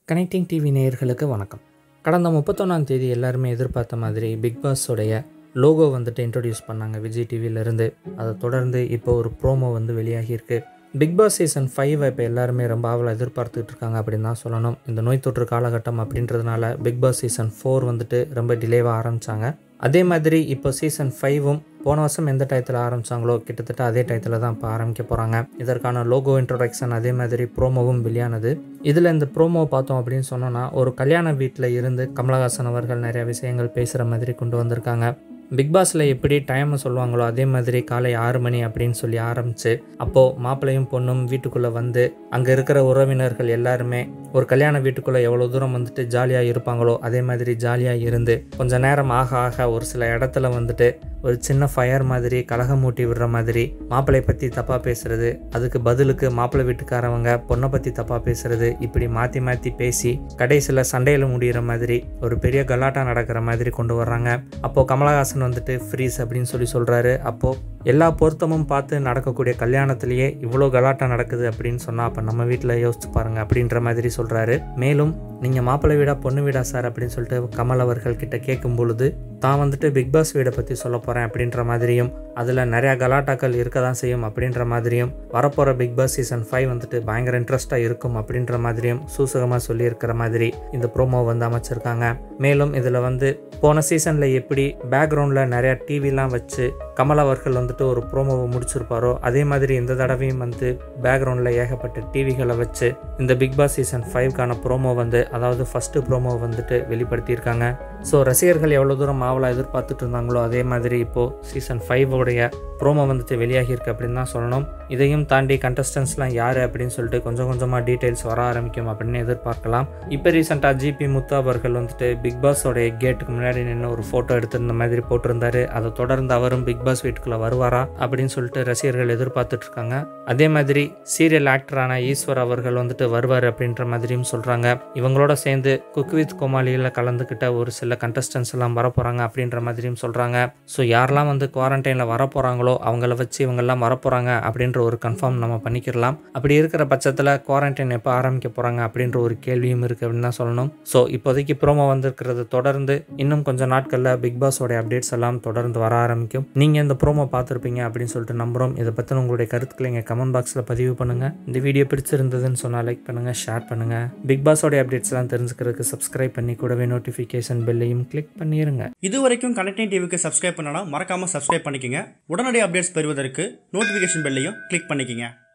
connecting TV நேயர்களுக்கு வணக்கம் கடந்த முப்பத்தொன்னாம் தேதி எல்லாருமே எதிர்பார்த்த மாதிரி பிக் பாஸோடைய லோகோ வந்துட்டு இன்ட்ரடியூஸ் பண்ணாங்க விஜய் டிவியிலேருந்து அதை தொடர்ந்து இப்போ ஒரு ப்ரோமோ வந்து வெளியாகியிருக்கு பிக் பாஸ் சீசன் ஃபைவ் இப்போ எல்லாருமே ரொம்ப ஆவலாக எதிர்பார்த்துட்டு இருக்காங்க அப்படின்னு தான் சொல்லணும் இந்த நோய் தொற்று காலகட்டம் அப்படின்றதுனால பிக் பாஸ் சீசன் ஃபோர் வந்துட்டு ரொம்ப டிலேவாக ஆரம்பித்தாங்க அதே மாதிரி இப்போ சீசன் ஃபைவும் போன வருஷம் எந்த டயத்தில் ஆரம்பித்தாங்களோ கிட்டத்தட்ட அதே டயத்தில் தான் இப்போ ஆரம்பிக்க போகிறாங்க இதற்கான லோகோ இன்ட்ரோடக்ஷன் அதே மாதிரி ப்ரோமோவும் வெளியானது இதில் இந்த ப்ரோமோ பார்த்தோம் அப்படின்னு சொன்னோன்னா ஒரு கல்யாண வீட்டில் இருந்து கமலஹாசன் அவர்கள் நிறைய விஷயங்கள் பேசுகிற மாதிரி கொண்டு வந்திருக்காங்க பிக் பாஸில் எப்படி டைமை சொல்லுவாங்களோ அதே மாதிரி காலை ஆறு மணி அப்படின்னு சொல்லி ஆரம்பித்து அப்போது மாப்பிள்ளையும் பொண்ணும் வீட்டுக்குள்ளே வந்து அங்கே இருக்கிற உறவினர்கள் எல்லாருமே ஒரு கல்யாண வீட்டுக்குள்ளே எவ்வளோ தூரம் வந்துட்டு ஜாலியாக இருப்பாங்களோ அதே மாதிரி ஜாலியாக இருந்து கொஞ்ச நேரம் ஆக ஆக ஒரு சில இடத்துல வந்துட்டு ஒரு சின்ன ஃபயர் மாதிரி கலகம் மூட்டி விடுற மாதிரி மாப்பிள்ளை பற்றி தப்பாக பேசுறது அதுக்கு பதிலுக்கு மாப்பிள்ளை வீட்டுக்காரவங்க பொண்ணை பற்றி தப்பாக பேசுறது இப்படி மாற்றி மாற்றி பேசி கடைசியில் சண்டையில் முடிகிற மாதிரி ஒரு பெரிய கலாட்டா நடக்கிற மாதிரி கொண்டு வர்றாங்க அப்போது கமலஹாசன் வந்துட்டு ஃப்ரீஸ் அப்படின்னு சொல்லி சொல்கிறாரு அப்போது எல்லா பொருத்தமும் பார்த்து நடக்கக்கூடிய கல்யாணத்திலேயே இவ்வளோ கலாட்டா நடக்குது அப்படின்னு சொன்னால் அப்போ நம்ம வீட்டில் யோசிச்சு பாருங்க அப்படின்ற மாதிரி சொல்கிறாரு மேலும் நீங்கள் மாப்பிள்ளை வீடா பொண்ணு வீடா சார் அப்படின்னு சொல்லிட்டு கமல் அவர்கள் கிட்ட கேட்கும் பொழுது தான் வந்துட்டு பிக் பாஸ் வீடை பற்றி சொல்ல போகிறேன் அப்படின்ற மாதிரியும் அதில் நிறையா கலாட்டாக்கள் இருக்க தான் செய்யும் அப்படின்ற மாதிரியும் வரப்போகிற பிக் பாஸ் சீசன் ஃபைவ் வந்துட்டு பயங்கர இன்ட்ரெஸ்ட்டாக இருக்கும் அப்படின்ற மாதிரியும் சூசகமாக சொல்லியிருக்கிற மாதிரி இந்த ப்ரோமோ வந்து அமைச்சிருக்காங்க மேலும் இதில் வந்து போன சீசனில் எப்படி பேக்ரவுண்டில் நிறையா டிவிலாம் வச்சு கமல் அவர்கள் வந்துட்டு ஒரு ப்ரோமோவை முடிச்சிருப்பாரோ அதே மாதிரி இந்த தடவையும் வந்து பேக்ரவுண்டில் ஏகப்பட்ட டிவிகளை வச்சு இந்த பிக் பாஸ் சீசன் ஃபைவ்க்கான ப்ரோமோ வந்து அதாவது ஃபஸ்ட்டு ப்ரோமோ வந்துட்டு வெளிப்படுத்தியிருக்காங்க ஸோ ரசிகர்கள் எவ்வளோ தூரம் ஆவலாக எதிர்பார்த்துட்டு இருந்தாங்களோ அதே மாதிரி இப்போது சீசன் ஃபைவோடைய ப்ரோமோ வந்துட்டு வெளியாகியிருக்கு அப்படின்னு தான் சொல்லணும் இதையும் தாண்டி கண்டஸ்டன்ஸ்லாம் யார் அப்படின்னு சொல்லிட்டு கொஞ்சம் கொஞ்சமாக டீட்டெயில்ஸ் வர ஆரம்பிக்கும் அப்படின்னு எதிர்பார்க்கலாம் இப்போ ரீசெண்டாக ஜிபி முத்து அவர்கள் வந்துட்டு பிக் பாஸோடைய கேட்டுக்கு முன்னாடி நின்று ஒரு ஃபோட்டோ எடுத்திருந்த மாதிரி போட்டிருந்தாரு அதை தொடர்ந்து அவரும் பிக் பாஸ் வீட்டுக்குள்ளே வருவாரா அப்படின்னு சொல்லிட்டு ரசிகர்கள் எதிர்பார்த்துட்டு இருக்காங்க அதே மாதிரி சீரியல் ஆக்டரான ஈஸ்வர் அவர்கள் வந்துட்டு வருவார் அப்படின்ற மாதிரியும் சொல்கிறாங்க இவங்களோட சேர்ந்து குக் வித் கோமாளியில் கலந்துக்கிட்ட ஒரு சில கண்டஸ்டன்ஸ் எல்லாம் வரப்போகிறாங்க அப்படின்ற மாதிரியும் சொல்கிறாங்க ஸோ யாரெல்லாம் வந்து குவாரண்டைனில் வரப்போகிறாங்களோ அவங்கள வச்சு இவங்கெல்லாம் வரப்போகிறாங்க அப்படின்ற ஒரு கன்ஃபார்ம் நம்ம பண்ணிக்கிறலாம் அப்படி இருக்கிற பட்சத்தில் குவாரண்டைன் எப்போ ஆரம்பிக்க போகிறாங்க அப்படின்ற ஒரு கேள்வியும் இருக்குது அப்படின்னு தான் சொல்லணும் ஸோ இப்போதைக்கு ப்ரோமோ வந்திருக்கிறது தொடர்ந்து இன்னும் கொஞ்சம் நாட்களில் பிக் பாஸோடைய அப்டேட்ஸ் எல்லாம் தொடர்ந்து வர ஆரம்பிக்கும் நீங்கள் இந்த ப்ரோமோ பார்த்துருப்பீங்க அப்படின்னு சொல்லிட்டு நம்புகிறோம் இதை பற்றின உங்களுடைய கருத்துக்களை எங்கள் கமெண்ட் பாக்ஸில் பதிவு பண்ணுங்கள் இந்த வீடியோ பிடிச்சிருந்ததுன்னு சொன்னால் லைக் பண்ணுங்கள் ஷேர் பண்ணுங்கள் பிக் பாஸோடைய அப்டேட்ஸ்லாம் தெரிஞ்சுக்கிறதுக்கு சப்ஸ்கிரைப் பண்ணி கூடவே நோட்டிஃபிகேஷன் பெல்லையும் கிளிக் பண்ணிடுங்க இது வரைக்கும் கனெக்டிங் டிவிக்கு சப்ஸ்கிரைப் பண்ணனா மறக்காம சப்ஸ்கிரைப் பண்ணிக்கங்க உடனடி அப்டேட்ஸ் பெறுவதற்கு நோட்டிஃபிகேஷன் பெல்லையும் கிளிக் பண்ணிக்கங்க